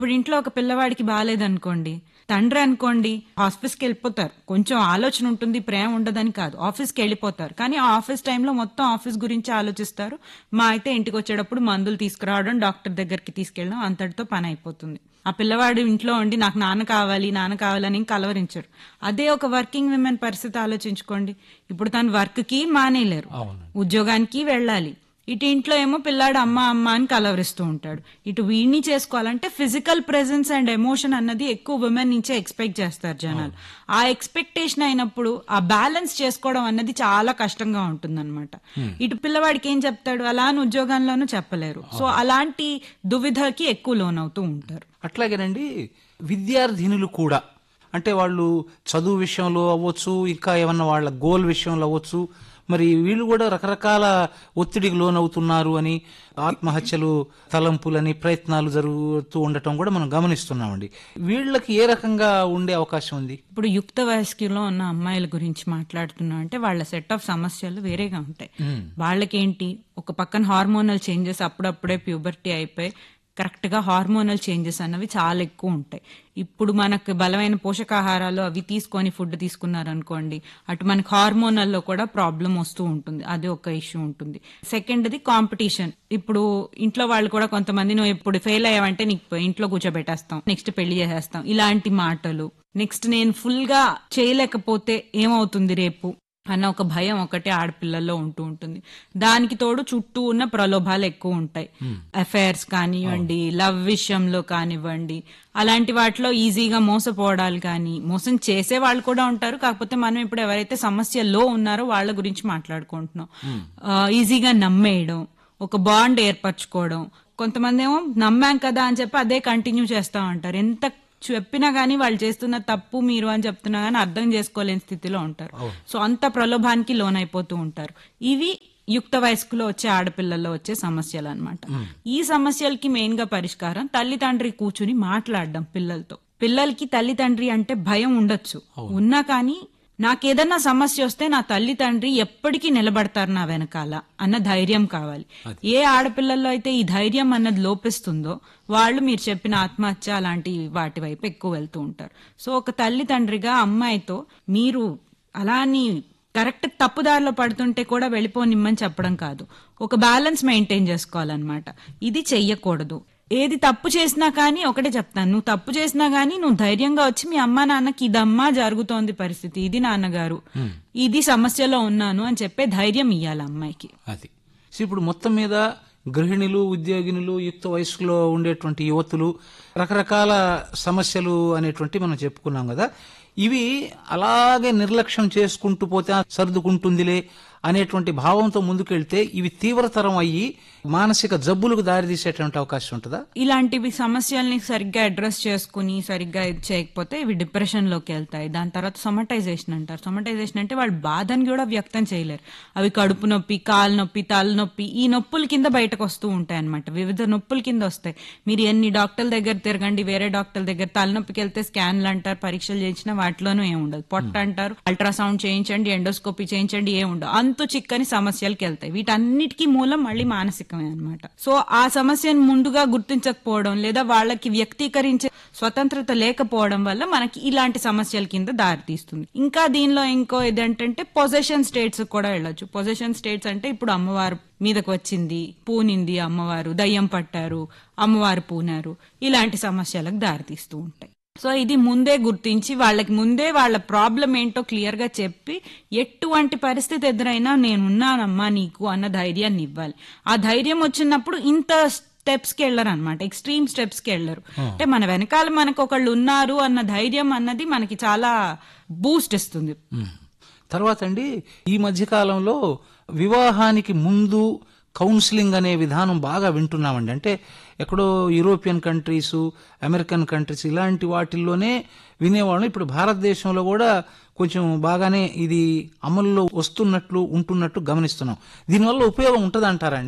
ఇప్పుడు ఇంట్లో ఒక పిల్లవాడికి బాగాలేదనుకోండి తండ్రి అనుకోండి ఆఫీస్కి వెళ్ళిపోతారు కొంచెం ఆలోచన ఉంటుంది ప్రేమ ఉండదని కాదు ఆఫీస్కి వెళ్ళిపోతారు కానీ ఆ ఆఫీస్ టైంలో మొత్తం ఆఫీస్ గురించి ఆలోచిస్తారు మా అయితే ఇంటికి వచ్చేటప్పుడు మందులు తీసుకురావడం డాక్టర్ దగ్గరికి తీసుకెళ్ళడం అంతటితో పని అయిపోతుంది ఆ పిల్లవాడు ఇంట్లో ఉండి నాకు నాన్న కావాలి నాన్న కావాలని కలవరించరు అదే ఒక వర్కింగ్ విమెన్ పరిస్థితి ఆలోచించుకోండి ఇప్పుడు తను వర్క్ కి మానేయలేరు ఉద్యోగానికి వెళ్ళాలి ఇటు ఇంట్లో ఏమో పిల్లాడు అమ్మ అమ్మ అని కలవరిస్తూ ఉంటాడు ఇటు వీడిని చేసుకోవాలంటే ఫిజికల్ ప్రెజెన్స్ అండ్ ఎమోషన్ అన్నది ఎక్కువ ఉమెన్ నుంచే ఎక్స్పెక్ట్ చేస్తారు జనాలు ఆ ఎక్స్పెక్టేషన్ అయినప్పుడు ఆ బ్యాలెన్స్ చేసుకోవడం అన్నది చాలా కష్టంగా ఉంటుందన్నమాట ఇటు పిల్లవాడికి ఏం చెప్తాడు అలా అని ఉద్యోగంలోనూ చెప్పలేరు సో అలాంటి దువిధకి ఎక్కువ లోనవుతూ ఉంటారు అట్లాగేనండి విద్యార్థినులు కూడా అంటే వాళ్ళు చదువు విషయంలో అవ్వచ్చు ఇంకా ఏమన్నా వాళ్ళ గోల్ విషయంలో అవ్వచ్చు మరి వీళ్ళు కూడా రకరకాల ఒత్తిడికి లోనవుతున్నారు అని ఆత్మహత్యలు తలంపులని ప్రయత్నాలు జరుగుతూ ఉండటం కూడా మనం గమనిస్తున్నామండి వీళ్ళకి ఏ రకంగా ఉండే అవకాశం ఉంది ఇప్పుడు యుక్త వయస్కులో ఉన్న అమ్మాయిల గురించి మాట్లాడుతున్నా అంటే వాళ్ళ సెట్ ఆఫ్ సమస్యలు వేరేగా ఉంటాయి వాళ్ళకేంటి ఒక పక్కన హార్మోనల్ చేంజెస్ అప్పుడప్పుడే ప్యూబర్టీ అయిపోయి కరెక్ట్ గా హార్మోనల్ చేంజెస్ అన్నవి చాలా ఎక్కువ ఉంటాయి ఇప్పుడు మనకు బలమైన పోషకాహారాలు అవి తీసుకొని ఫుడ్ తీసుకున్నారనుకోండి అటు మనకి హార్మోనల్లో కూడా ప్రాబ్లం వస్తూ ఉంటుంది అది ఒక ఇష్యూ ఉంటుంది సెకండ్ది కాంపిటీషన్ ఇప్పుడు ఇంట్లో వాళ్ళు కూడా కొంతమంది నువ్వు ఇప్పుడు ఫెయిల్ అయ్యావంటే నీకు ఇంట్లో కూర్చోబెట్టేస్తాం నెక్స్ట్ పెళ్లి చేసేస్తాం ఇలాంటి మాటలు నెక్స్ట్ నేను ఫుల్ గా చేయలేకపోతే ఏమవుతుంది రేపు అన్న ఒక భయం ఒకటే ఆడపిల్లల్లో ఉంటూ ఉంటుంది దానికి తోడు చుట్టూ ఉన్న ప్రలోభాలు ఎక్కువ ఉంటాయి అఫైర్స్ కానివ్వండి లవ్ విషయంలో కానివ్వండి అలాంటి వాటిలో ఈజీగా మోసపోవడాలు కానీ మోసం చేసే వాళ్ళు కూడా ఉంటారు కాకపోతే మనం ఇప్పుడు ఎవరైతే సమస్యలో ఉన్నారో వాళ్ళ గురించి మాట్లాడుకుంటున్నాం ఆ, ఈజీగా నమ్మేయడం ఒక బాండ్ ఏర్పరచుకోవడం కొంతమంది ఏమో నమ్మాం కదా అని చెప్పి అదే కంటిన్యూ చేస్తా ఉంటారు ఎంత చెప్పినా గానీ వాళ్ళు చేస్తున్న తప్పు మీరు అని చెప్తున్నా గానీ అర్థం చేసుకోలేని స్థితిలో ఉంటారు సో అంత ప్రలోభానికి లోనైపోతూ ఉంటారు ఇవి యుక్త వయస్కులో వచ్చే ఆడపిల్లల్లో వచ్చే సమస్యలు అన్నమాట ఈ సమస్యలకి మెయిన్ గా పరిష్కారం తల్లిదండ్రి కూర్చుని మాట్లాడడం పిల్లలతో పిల్లలకి తల్లిదండ్రి అంటే భయం ఉండొచ్చు ఉన్నా కానీ నాకేదన్నా సమస్య వస్తే నా తల్లి తండ్రి ఎప్పటికీ నిలబడతారు నా వెనకాల అన్న ధైర్యం కావాలి ఏ ఆడపిల్లల్లో అయితే ఈ ధైర్యం అన్నది లోపిస్తుందో వాళ్ళు మీరు చెప్పిన ఆత్మహత్య అలాంటి వాటి వైపు ఎక్కువ వెళ్తూ ఉంటారు సో ఒక తల్లి తండ్రిగా అమ్మాయితో మీరు అలా అని కరెక్ట్ తప్పుదారిలో పడుతుంటే కూడా వెళ్ళిపోనిమ్మని చెప్పడం కాదు ఒక బ్యాలెన్స్ మెయింటైన్ చేసుకోవాలన్నమాట ఇది చెయ్యకూడదు ఏది తప్పు చేసినా కానీ ఒకటే చెప్తాను నువ్వు తప్పు చేసినా కానీ నువ్వు ధైర్యంగా వచ్చి మీ అమ్మ నాన్నకి ఇదమ్మా జరుగుతోంది పరిస్థితి ఇది నాన్నగారు ఇది సమస్యలో ఉన్నాను అని చెప్పే ధైర్యం ఇవ్వాలి అమ్మాయికి అది సో ఇప్పుడు మొత్తం మీద గృహిణులు ఉద్యోగినులు యుక్త వయసులో ఉండేటువంటి యువతులు రకరకాల సమస్యలు అనేటువంటి మనం చెప్పుకున్నాం కదా ఇవి అలాగే నిర్లక్ష్యం చేసుకుంటూ పోతే "ఆ, సర్దుకుంటుందిలే అనేటువంటి భావంతో ముందుకెళ్తే ఇవి తీవ్రతరం అయ్యి మానసిక జబ్బులకు దారితీసేటువంటి అవకాశం ఉంటుందా ఇలాంటివి సమస్యల్ని సరిగ్గా అడ్రస్ చేసుకుని సరిగ్గా ఇది చేయకపోతే ఇవి డిప్రెషన్ లోకి వెళ్తాయి దాని తర్వాత సొమటైజేషన్ అంటారు సొమటైజేషన్ అంటే వాళ్ళు బాధని కూడా వ్యక్తం చేయలేరు అవి కడుపు నొప్పి కాలు నొప్పి తలనొప్పి ఈ నొప్పుల కింద బయటకు వస్తూ ఉంటాయి అనమాట వివిధ నొప్పుల కింద వస్తాయి మీరు ఎన్ని డాక్టర్ల దగ్గర తిరగండి వేరే డాక్టర్ల దగ్గర తలనొప్పికి వెళ్తే స్కాన్లు అంటారు పరీక్షలు చేయించినా వాటిలోనూ ఏం ఉండదు పొట్ట అంటారు అల్ట్రాసౌండ్ చేయించండి ఎండోస్కోపీ చేయించండి ఏం ఉండదు అంతు చిక్కని సమస్యలకి వెళ్తాయి వీటన్నిటికీ మూలం మళ్ళీ మానసికమే అన్నమాట సో ఆ సమస్యను ముందుగా గుర్తించకపోవడం లేదా వాళ్ళకి వ్యక్తీకరించే స్వతంత్రత లేకపోవడం వల్ల మనకి ఇలాంటి సమస్యల కింద దారితీస్తుంది ఇంకా దీనిలో ఇంకో ఇదేంటంటే పొజెషన్ స్టేట్స్ కూడా వెళ్ళొచ్చు పొజెషన్ స్టేట్స్ అంటే ఇప్పుడు అమ్మవారు మీదకు వచ్చింది పూనింది అమ్మవారు దయ్యం పట్టారు అమ్మవారు పూనారు ఇలాంటి సమస్యలకు దారితీస్తూ ఉంటాయి సో ఇది ముందే గుర్తించి వాళ్ళకి ముందే వాళ్ళ ప్రాబ్లం ఏంటో క్లియర్ గా చెప్పి ఎటువంటి పరిస్థితి ఎదురైనా నేనున్నానమ్మా నీకు అన్న ధైర్యాన్ని ఇవ్వాలి ఆ ధైర్యం వచ్చినప్పుడు ఇంత స్టెప్స్ కి వెళ్ళరు అనమాట ఎక్స్ట్రీమ్ స్టెప్స్ కి వెళ్ళరు అంటే మన వెనకాల మనకు ఒకళ్ళు ఉన్నారు అన్న ధైర్యం అన్నది మనకి చాలా బూస్ట్ ఇస్తుంది మ్మ్. తర్వాత అండి ఈ మధ్య కాలంలో వివాహానికి ముందు కౌన్సిలింగ్ అనే విధానం బాగా వింటున్నామండి అంటే ఎక్కడో యూరోపియన్ కంట్రీస్ అమెరికన్ కంట్రీస్ ఇలాంటి వాటిల్లోనే వినేవాళ్ళం ఇప్పుడు భారతదేశంలో కూడా కొంచెం బాగానే ఇది అమల్లో వస్తున్నట్లు ఉంటున్నట్టు గమనిస్తున్నాం దీనివల్ల ఉపయోగం ఉంటుందంటారా అండి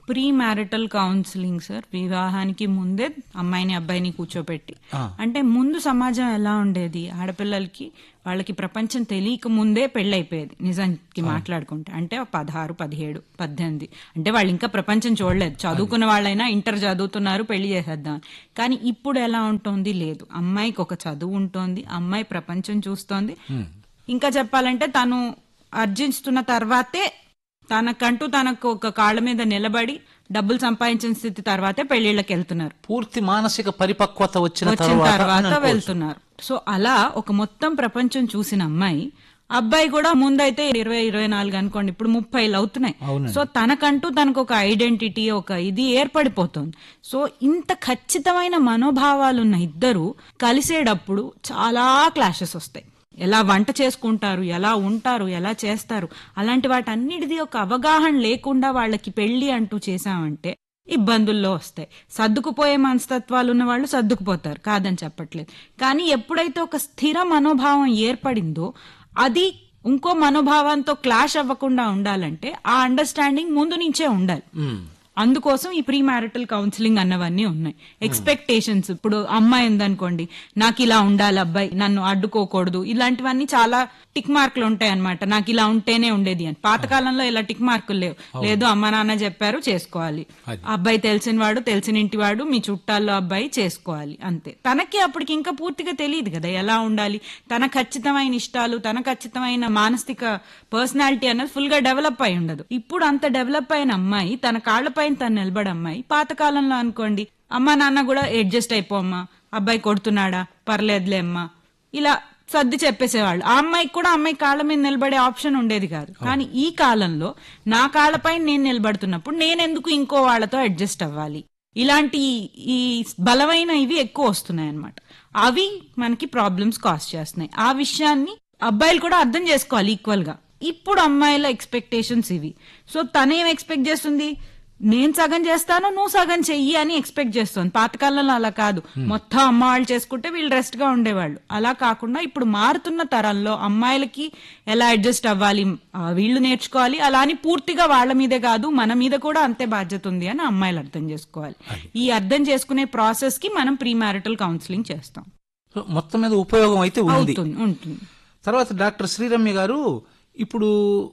ప్రీ మ్యారిటల్ కౌన్సిలింగ్ సార్ వివాహానికి ముందే అమ్మాయిని అబ్బాయిని కూర్చోబెట్టి అంటే ముందు సమాజం ఎలా ఉండేది ఆడపిల్లలకి వాళ్ళకి ప్రపంచం తెలియక ముందే పెళ్ళైపోయేది నిజానికి మాట్లాడుకుంటే అంటే పదహారు పదిహేడు పద్దెనిమిది అంటే వాళ్ళు ఇంకా ప్రపంచం చూడలేదు చదువుకున్న వాళ్ళైనా ఇంటర్ చదువుతున్నారు పెళ్లి చేసేద్దాం కానీ ఇప్పుడు ఎలా ఉంటుంది లేదు అమ్మాయికి ఒక చదువు ఉంటుంది అమ్మాయి ప్రపంచం చూస్తోంది ఇంకా చెప్పాలంటే తను అర్జిస్తున్న తర్వాతే తనకంటూ తనకు ఒక కాళ్ళ మీద నిలబడి డబ్బులు సంపాదించిన స్థితి తర్వాతే పెళ్లిళ్ళకి వెళ్తున్నారు పూర్తి మానసిక పరిపక్వత వచ్చిన వచ్చిన తర్వాత తర్వాత వెళ్తున్నారు సో అలా ఒక మొత్తం ప్రపంచం చూసిన అమ్మాయి అబ్బాయి కూడా ముందైతే ఇరవై ఇరవై నాలుగు అనుకోండి ఇప్పుడు ముప్పైలు అవుతున్నాయి సో తనకంటూ తనకు ఒక ఐడెంటిటీ ఒక ఇది ఏర్పడిపోతుంది సో ఇంత ఖచ్చితమైన మనోభావాలు ఉన్న ఇద్దరు కలిసేటప్పుడు చాలా క్లాషెస్ వస్తాయి ఎలా వంట చేసుకుంటారు ఎలా ఉంటారు ఎలా చేస్తారు అలాంటి వాటన్నిటిది ఒక అవగాహన లేకుండా వాళ్ళకి పెళ్లి అంటూ చేశామంటే ఇబ్బందుల్లో వస్తాయి సర్దుకుపోయే మనస్తత్వాలు ఉన్న వాళ్ళు సర్దుకుపోతారు కాదని చెప్పట్లేదు కానీ ఎప్పుడైతే ఒక స్థిర మనోభావం ఏర్పడిందో అది ఇంకో మనోభావంతో క్లాష్ అవ్వకుండా ఉండాలంటే ఆ అండర్స్టాండింగ్ ముందు నుంచే ఉండాలి అందుకోసం ఈ ప్రీ మ్యారిటల్ కౌన్సిలింగ్ అన్నవన్నీ ఉన్నాయి ఎక్స్పెక్టేషన్స్ ఇప్పుడు అమ్మాయి ఉందనుకోండి నాకు ఇలా ఉండాలి అబ్బాయి నన్ను అడ్డుకోకూడదు ఇలాంటివన్నీ చాలా టిక్ మార్కులు ఉంటాయి అనమాట నాకు ఇలా ఉంటేనే ఉండేది అని పాతకాలంలో ఇలా టిక్ మార్కులు లేవు లేదు అమ్మ నాన్న చెప్పారు చేసుకోవాలి అబ్బాయి తెలిసిన వాడు తెలిసిన ఇంటి వాడు మీ చుట్టాల్లో అబ్బాయి చేసుకోవాలి అంతే తనకి అప్పటికి ఇంకా పూర్తిగా తెలియదు కదా ఎలా ఉండాలి తన ఖచ్చితమైన ఇష్టాలు తన ఖచ్చితమైన మానసిక పర్సనాలిటీ అనేది ఫుల్ గా డెవలప్ అయి ఉండదు ఇప్పుడు అంత డెవలప్ అయిన అమ్మాయి తన కాళ్లపైన తను నిలబడి అమ్మాయి పాతకాలంలో అనుకోండి అమ్మా నాన్న కూడా అడ్జస్ట్ అయిపోమ్మా అబ్బాయి కొడుతున్నాడా పర్లేదులే అమ్మా ఇలా సర్ది చెప్పేసేవాళ్ళు ఆ అమ్మాయికి కూడా అమ్మాయి కాళ్ళ మీద నిలబడే ఆప్షన్ ఉండేది కాదు కానీ ఈ కాలంలో నా కాళ్ళపై నేను నిలబడుతున్నప్పుడు నేనెందుకు ఇంకో వాళ్ళతో అడ్జస్ట్ అవ్వాలి ఇలాంటి ఈ బలమైన ఇవి ఎక్కువ వస్తున్నాయి అన్నమాట అవి మనకి ప్రాబ్లమ్స్ కాస్ చేస్తున్నాయి ఆ విషయాన్ని అబ్బాయిలు కూడా అర్థం చేసుకోవాలి ఈక్వల్ గా ఇప్పుడు అమ్మాయిల ఎక్స్పెక్టేషన్స్ ఇవి సో తనేం ఎక్స్పెక్ట్ చేస్తుంది నేను సగం చేస్తాను నువ్వు సగం చెయ్యి అని ఎక్స్పెక్ట్ చేస్తుంది పాతకాలంలో అలా కాదు మొత్తం అమ్మ వాళ్ళు చేసుకుంటే వీళ్ళు రెస్ట్ గా ఉండేవాళ్ళు అలా కాకుండా ఇప్పుడు మారుతున్న తరంలో అమ్మాయిలకి ఎలా అడ్జస్ట్ అవ్వాలి ఆ, వీళ్ళు నేర్చుకోవాలి అలా అని పూర్తిగా వాళ్ళ మీదే కాదు మన మీద కూడా అంతే బాధ్యత ఉంది అని అమ్మాయిలు అర్థం చేసుకోవాలి ఈ అర్థం చేసుకునే ప్రాసెస్ కి మనం ప్రీ మ్యారిటల్ కౌన్సిలింగ్ చేస్తాం సో మొత్తం మీద ఉపయోగం అయితే ఉంది అవుతుంది ఉంటుంది తర్వాత డాక్టర్ శ్రీరమ్య గారు ఇప్పుడు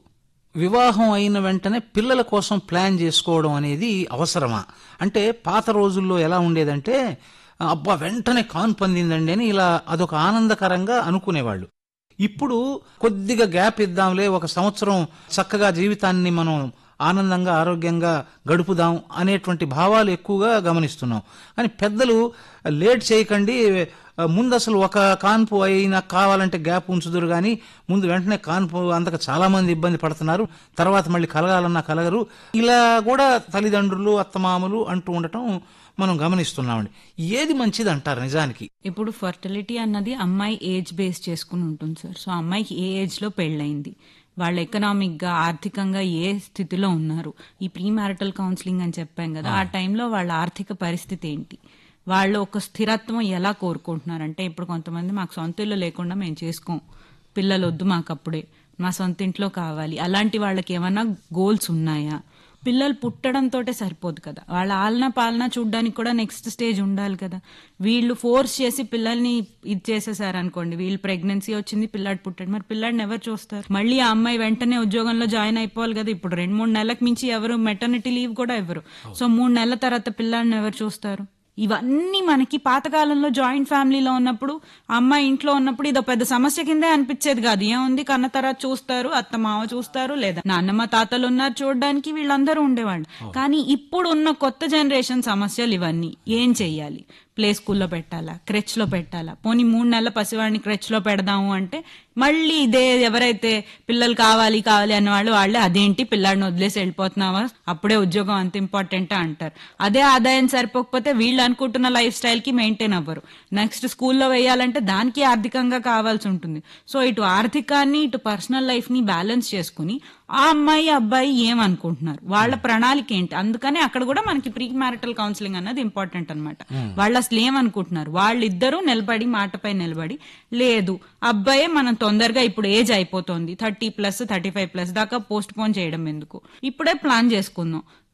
వివాహం అయిన వెంటనే పిల్లల కోసం ప్లాన్ చేసుకోవడం అనేది అవసరమా అంటే పాత రోజుల్లో ఎలా ఉండేదంటే అబ్బా వెంటనే కాను పొందిందండి అని ఇలా అదొక ఆనందకరంగా అనుకునేవాళ్ళు ఇప్పుడు కొద్దిగా గ్యాప్ ఇద్దాంలే ఒక సంవత్సరం చక్కగా జీవితాన్ని మనం ఆనందంగా ఆరోగ్యంగా గడుపుదాం అనేటువంటి భావాలు ఎక్కువగా గమనిస్తున్నాం అని పెద్దలు లేట్ చేయకండి ముందు అసలు ఒక కాన్పు అయినా కావాలంటే గ్యాప్ ఉంచుదురు కానీ ముందు వెంటనే కాన్పు అంతకు చాలా మంది ఇబ్బంది పడుతున్నారు తర్వాత మళ్ళీ కలగాలన్నా కలగరు ఇలా కూడా తల్లిదండ్రులు అత్తమామలు అంటూ ఉండటం మనం గమనిస్తున్నామండి ఏది మంచిది అంటారు నిజానికి ఇప్పుడు ఫర్టిలిటీ అన్నది అమ్మాయి ఏజ్ బేస్ చేసుకుని ఉంటుంది సార్ సో అమ్మాయికి ఏ ఏజ్ లో పెళ్ళయింది వాళ్ళు ఎకనామిక్ గా ఆర్థికంగా ఏ స్థితిలో ఉన్నారు ఈ ప్రీ మ్యారిటల్ కౌన్సిలింగ్ అని చెప్పాం కదా ఆ టైంలో వాళ్ళ ఆర్థిక పరిస్థితి ఏంటి వాళ్ళు ఒక స్థిరత్వం ఎలా కోరుకుంటున్నారంటే ఇప్పుడు కొంతమంది మాకు సొంత ఇల్లు లేకుండా మేము చేసుకోం పిల్లలు వద్దు మాకు అప్పుడే మా సొంత ఇంట్లో కావాలి అలాంటి వాళ్ళకి ఏమన్నా గోల్స్ ఉన్నాయా పిల్లలు పుట్టడంతో సరిపోదు కదా వాళ్ళ ఆలన పాలన చూడడానికి కూడా నెక్స్ట్ స్టేజ్ ఉండాలి కదా వీళ్ళు ఫోర్స్ చేసి పిల్లల్ని ఇది చేసేసారు అనుకోండి వీళ్ళు ప్రెగ్నెన్సీ వచ్చింది పిల్లాడు పుట్టాడు మరి పిల్లాడిని ఎవరు చూస్తారు మళ్ళీ ఆ అమ్మాయి వెంటనే ఉద్యోగంలో జాయిన్ అయిపోవాలి కదా ఇప్పుడు రెండు మూడు నెలలకు మించి ఎవరు మెటర్నిటీ లీవ్ కూడా ఇవ్వరు సో మూడు నెలల తర్వాత పిల్లాడిని ఎవరు చూస్తారు ఇవన్నీ మనకి పాతకాలంలో జాయింట్ ఫ్యామిలీలో ఉన్నప్పుడు అమ్మాయి ఇంట్లో ఉన్నప్పుడు ఇదో పెద్ద సమస్య కిందే అనిపించేది కాదు ఏముంది కన్న తర్వాత చూస్తారు అత్త మామ చూస్తారు లేదా నాన్నమ్మ తాతలు ఉన్నారు చూడడానికి వీళ్ళందరూ ఉండేవాళ్ళు కానీ ఇప్పుడు ఉన్న కొత్త జనరేషన్ సమస్యలు ఇవన్నీ ఏం చెయ్యాలి ప్లే స్కూల్లో పెట్టాలా క్రెచ్ లో పెట్టాలా పోనీ మూడు నెలల పసివాడిని క్రెచ్ లో పెడదాము అంటే మళ్ళీ ఇదే ఎవరైతే పిల్లలు కావాలి కావాలి అన్న వాళ్ళు వాళ్ళే అదేంటి పిల్లాడిని వదిలేసి వెళ్ళిపోతున్నావా అప్పుడే ఉద్యోగం అంత ఇంపార్టెంట్ అంటారు అదే ఆదాయం సరిపోకపోతే వీళ్ళు అనుకుంటున్న లైఫ్ స్టైల్ కి మెయింటైన్ అవ్వరు నెక్స్ట్ స్కూల్లో వేయాలంటే దానికి ఆర్థికంగా కావాల్సి ఉంటుంది సో ఇటు ఆర్థికాన్ని ఇటు పర్సనల్ లైఫ్ ని బ్యాలెన్స్ చేసుకుని ఆ అమ్మాయి అబ్బాయి ఏమనుకుంటున్నారు వాళ్ళ ప్రణాళిక ఏంటి అందుకనే అక్కడ కూడా మనకి ప్రీ మ్యారిటల్ కౌన్సిలింగ్ అన్నది ఇంపార్టెంట్ అనమాట వాళ్ళు అసలు ఏమనుకుంటున్నారు వాళ్ళిద్దరూ నిలబడి మాటపై నిలబడి లేదు అబ్బాయే మనం తొందరగా ఇప్పుడు ఏజ్ అయిపోతుంది thirty plus thirty five plus దాకా పోస్ట్ పోన్ చేయడం ఎందుకు ఇప్పుడే ప్లాన్ చేసుకుందాం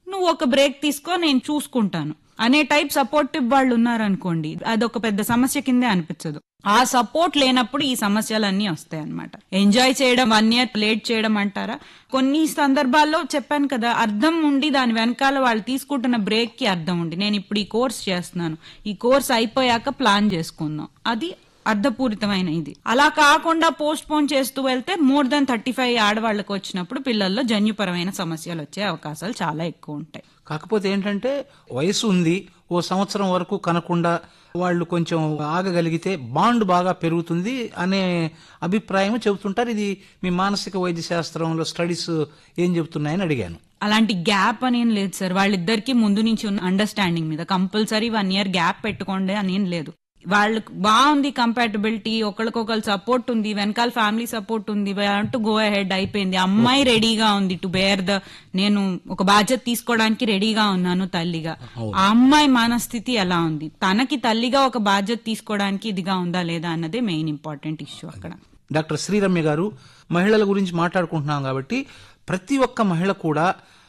నువ్వు ఒక బ్రేక్ తీసుకో నేను చూసుకుంటాను అనే టైప్ సపోర్టివ్ వాళ్ళు ఉన్నారనుకోండి అదొక పెద్ద సమస్య కిందే అనిపించదు ఆ సపోర్ట్ లేనప్పుడు ఈ సమస్యలన్నీ వస్తాయి అనమాట ఎంజాయ్ చేయడం వన్ ఇయర్ లేట్ చేయడం అంటారా కొన్ని సందర్భాల్లో చెప్పాను కదా అర్థం ఉండి దాని వెనకాల వాళ్ళు తీసుకుంటున్న బ్రేక్ కి అర్థం ఉండి నేను ఇప్పుడు ఈ కోర్స్ చేస్తున్నాను ఈ కోర్స్ అయిపోయాక ప్లాన్ చేసుకుందాం అది అర్థపూరితమైన ఇది అలా కాకుండా పోస్ట్ పోన్ చేస్తూ వెళ్తే మోర్ దెన్ థర్టీ ఫైవ్ ఆడవాళ్ళకు వచ్చినప్పుడు పిల్లల్లో జన్యుపరమైన సమస్యలు వచ్చే అవకాశాలు చాలా ఎక్కువ ఉంటాయి కాకపోతే ఏంటంటే వయసు ఉంది ఓ సంవత్సరం వరకు కనకుండా వాళ్ళు కొంచెం ఆగగలిగితే బాండ్ బాగా పెరుగుతుంది అనే అభిప్రాయం చెబుతుంటారు ఇది మీ మానసిక వైద్య శాస్త్రంలో స్టడీస్ ఏం చెబుతున్నాయని అడిగాను అలాంటి గ్యాప్ అనేం లేదు సార్ వాళ్ళిద్దరికి ముందు నుంచి ఉన్న అండర్స్టాండింగ్ మీద కంపల్సరీ వన్ ఇయర్ గ్యాప్ పెట్టుకోండి అనేం లేదు వాళ్ళకి బాగుంది కంపాటబిలిటీ ఒకరికొకరు సపోర్ట్ ఉంది వెనకాల ఫ్యామిలీ సపోర్ట్ ఉంది టు గో అహెడ్ అయిపోయింది అమ్మాయి రెడీగా ఉంది టు బేర్ ద నేను ఒక బాధ్యత తీసుకోవడానికి రెడీగా ఉన్నాను తల్లిగా ఆ అమ్మాయి మనస్థితి ఎలా ఉంది తనకి తల్లిగా ఒక బాధ్యత తీసుకోవడానికి ఇదిగా ఉందా లేదా అన్నదే మెయిన్ ఇంపార్టెంట్ ఇష్యూ అక్కడ డాక్టర్ శ్రీరమ్య గారు మహిళల గురించి మాట్లాడుకుంటున్నాం కాబట్టి ప్రతి ఒక్క మహిళ కూడా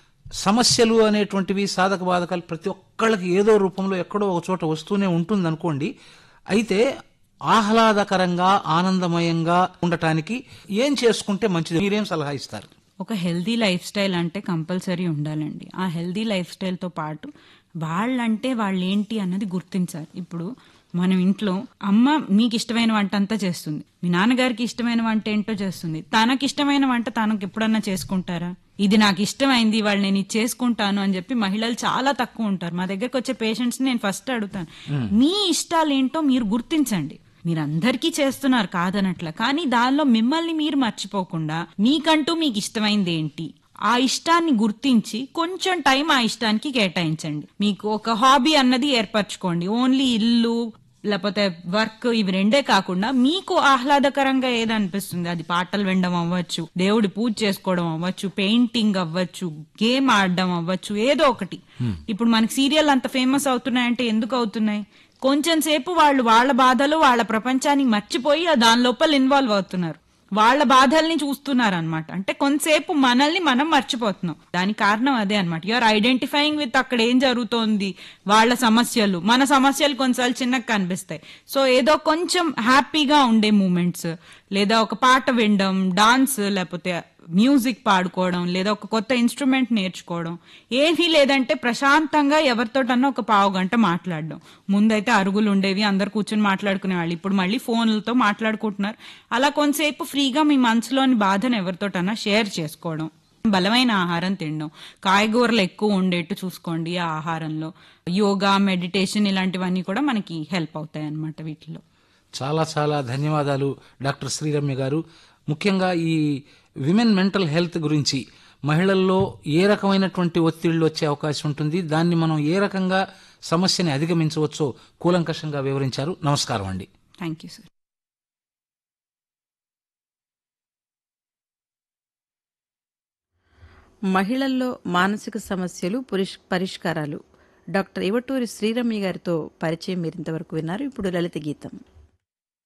సమస్యలు అనేటువంటివి సాధక బాధకాలు ప్రతి ఒక్కళ్ళకి ఏదో రూపంలో ఎక్కడో ఒక చోట వస్తూనే ఉంటుంది అనుకోండి అయితే ఆహ్లాదకరంగా ఆనందమయంగా ఉండటానికి ఏం చేసుకుంటే మంచిది మీరేం సలహా ఇస్తారు ఒక హెల్దీ లైఫ్ స్టైల్ అంటే కంపల్సరీ ఉండాలండి ఆ హెల్దీ లైఫ్ స్టైల్తో పాటు వాళ్ళంటే వాళ్ళు ఏంటి అన్నది గుర్తించాలి ఇప్పుడు మనం ఇంట్లో అమ్మ మీకు ఇష్టమైన వంట అంతా చేస్తుంది మీ నాన్నగారికి ఇష్టమైన వంట ఏంటో చేస్తుంది తనకి ఇష్టమైన వంట తనకు ఎప్పుడన్నా చేసుకుంటారా ఇది నాకు ఇష్టమైంది వాళ్ళు నేను ఇది చేసుకుంటాను అని చెప్పి మహిళలు చాలా తక్కువ ఉంటారు మా దగ్గరకు వచ్చే పేషెంట్స్ నేను ఫస్ట్ అడుగుతాను మీ ఇష్టాలు ఏంటో మీరు గుర్తించండి మీరు అందరికీ చేస్తున్నారు కాదనట్ల కానీ దానిలో మిమ్మల్ని మీరు మర్చిపోకుండా మీకంటూ మీకు ఇష్టమైంది ఏంటి ఆ ఇష్టాన్ని గుర్తించి కొంచెం టైం ఆ ఇష్టానికి కేటాయించండి మీకు ఒక హాబీ అన్నది ఏర్పరచుకోండి ఓన్లీ ఇల్లు లేకపోతే వర్క్ ఇవి రెండే కాకుండా మీకు ఆహ్లాదకరంగా ఏది అనిపిస్తుంది అది పాటలు వినడం అవ్వచ్చు దేవుడి పూజ చేసుకోవడం అవ్వచ్చు పెయింటింగ్ అవ్వచ్చు గేమ్ ఆడడం అవ్వచ్చు ఏదో ఒకటి ఇప్పుడు మనకి సీరియల్ అంత ఫేమస్ అవుతున్నాయంటే ఎందుకు అవుతున్నాయి కొంచెం సేపు వాళ్ళు వాళ్ళ బాధలు వాళ్ళ ప్రపంచాన్ని మర్చిపోయి ఆ దాని లోపల ఇన్వాల్వ్ అవుతున్నారు వాళ్ళ బాధల్ని చూస్తున్నారు అనమాట అంటే కొంతసేపు మనల్ని మనం మర్చిపోతున్నాం దానికి కారణం అదే అనమాట యూఆర్ ఐడెంటిఫైయింగ్ విత్ అక్కడ ఏం జరుగుతోంది వాళ్ళ సమస్యలు మన సమస్యలు కొన్నిసార్లు చిన్నగా కనిపిస్తాయి సో ఏదో కొంచెం హ్యాపీగా ఉండే మూమెంట్స్ లేదా ఒక పాట వినడం డాన్స్ లేకపోతే మ్యూజిక్ పాడుకోవడం లేదా ఒక కొత్త ఇన్స్ట్రుమెంట్ నేర్చుకోవడం ఏమీ లేదంటే ప్రశాంతంగా ఎవరితోటన్నా ఒక పావు గంట మాట్లాడడం ముందైతే అరుగులు ఉండేవి అందరు కూర్చొని మాట్లాడుకునే వాళ్ళు ఇప్పుడు మళ్ళీ ఫోన్లతో మాట్లాడుకుంటున్నారు అలా కొంతసేపు ఫ్రీగా మీ మనసులోని బాధను ఎవరితోటన్నా షేర్ చేసుకోవడం బలమైన ఆహారం తినడం కాయగూరలు ఎక్కువ ఉండేట్టు చూసుకోండి ఆ ఆహారంలో యోగా మెడిటేషన్ ఇలాంటివన్నీ కూడా మనకి హెల్ప్ అవుతాయి అన్నమాట వీటిలో చాలా చాలా ధన్యవాదాలు డాక్టర్ శ్రీరమ్య గారు ముఖ్యంగా ఈ విమెన్ మెంటల్ హెల్త్ గురించి మహిళల్లో ఏ రకమైనటువంటి ఒత్తిళ్లు వచ్చే అవకాశం ఉంటుంది దాన్ని మనం ఏ రకంగా సమస్యని అధిగమించవచ్చో కూలంకషంగా వివరించారు నమస్కారం అండి థ్యాంక్ యూ సార్ మహిళల్లో మానసిక సమస్యలు పురిష్ పరిష్కారాలు డాక్టర్ ఇవటూరి శ్రీరమ్య గారితో పరిచయం మీరింతవరకు విన్నారు ఇప్పుడు లలిత గీతం